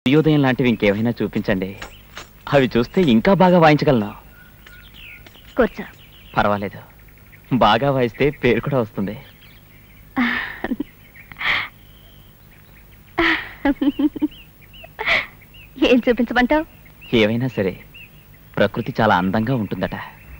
సూర్యోదయం లాంటివి ఇంకేమైనా చూపించండి అవి చూస్తే ఇంకా బాగా వాయించగలను కూర్చో పర్వాలేదు బాగా వాయిస్తే పేరు కూడా వస్తుంది ఏం చూపించమంటావు ఏవైనా సరే ప్రకృతి చాలా అందంగా ఉంటుందట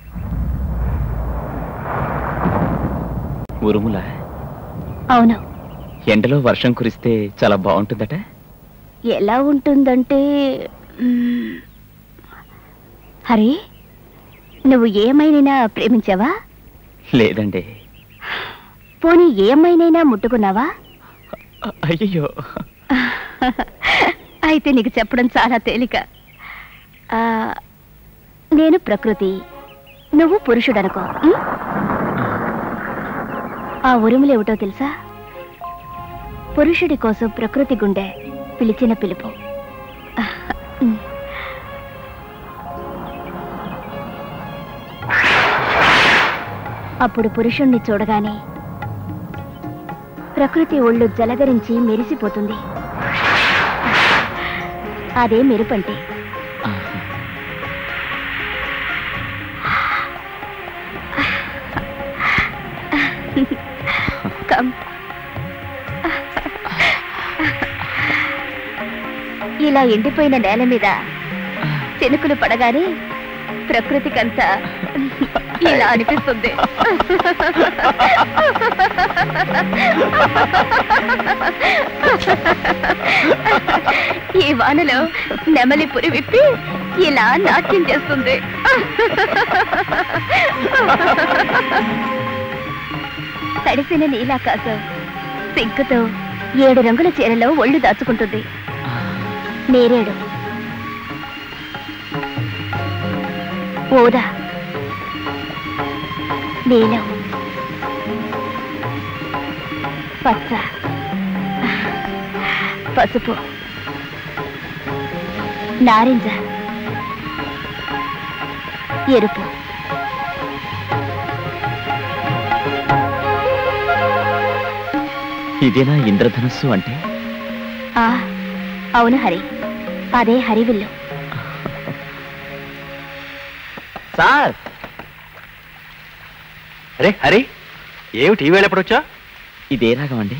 ఉరుముల అవును ఎండలో వర్షం కురిస్తే చాలా బాగుంటుందట ఎలా ఉంటుందంటే మ్మ్, హరి నువ్వు ఏమైనా ప్రేమించావా లేదండి పోనీ ఏమైనా ముట్టుకున్నావా అ- అయ్యయ్యో అయితే నీకు చెప్పడం చాలా తేలిక ఆ, నేను ప్రకృతి నువ్వు పురుషుడనుకో ఉం? ఆ ఉరుములు ఏమిటో తెలుసా పురుషుడి కోసం ప్రకృతి గుండె పిలిచిన పిలుపు ఉం. అప్పుడు పురుషుణ్ణి చూడగానే ప్రకృతి ఒళ్ళు జలధరించి మెరిసిపోతుంది అదే మెరుపంటే ఆహా. కమ్ ఇలా ఎండిపోయిన నేల మీద చెనుకులు పడగానే ప్రకృతికంతా ఇలా అనిపిస్తుంది ఈ వానలో నెమలి పురి విప్పి ఇలా నాట్యం చేస్తుంది తడిసిన నీలాకాశం సిగ్గుతో ఏడు రంగుల చీరలో ఒళ్ళు దాచుకుంటుంది నేరేడు ఊదా నీలం పచ్చ పసుపు నారింజ ఎరుపు ఇదేనా ఇంద్రధనుస్సు అంటే ఆ అవును హరి అదే హరివిల్లు సార్ అరే హరి ఏమిటి ఈ వేళ ఎప్పుడు వచ్చా ఇదే రాగం అండి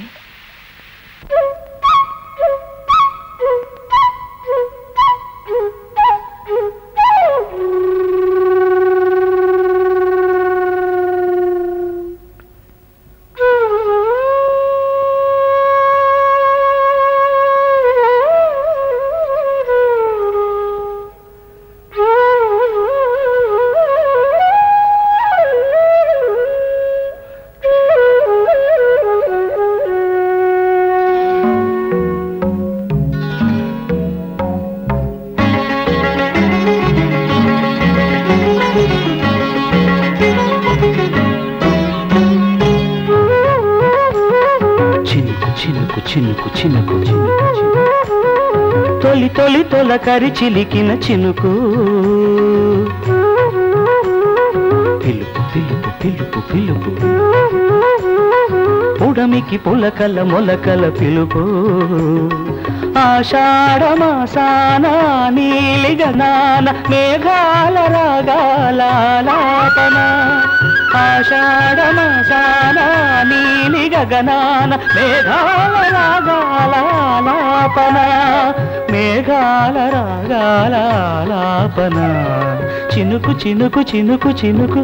చినుకు చినుకు చినుకు చినుకు చినుకు చినుకు. తొలి తొలి తొలకరి చిలికిన చినుకు పిలుపు పిలుపు పిలుపు పిలుపు పుడమికి పులకల మొలకల పిలుపు ఆషాఢ మాసాన నీలిగనాన మేఘాల రాగాలాపన ఆషాఢ మాసాన నీలి గగనాన మేఘాల రాగాలాపన మేఘాల రాగాలాపన చినుకు చినుకు చినుకు చినుకు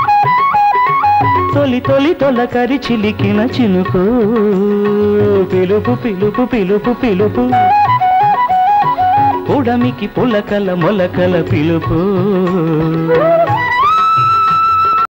తొలి తొలి తొలకరి చిలికిన చినుకు పిలుపు పిలుపు పిలుపు పిలుపు ఉడమికి పులకల మొలకల పిలుపు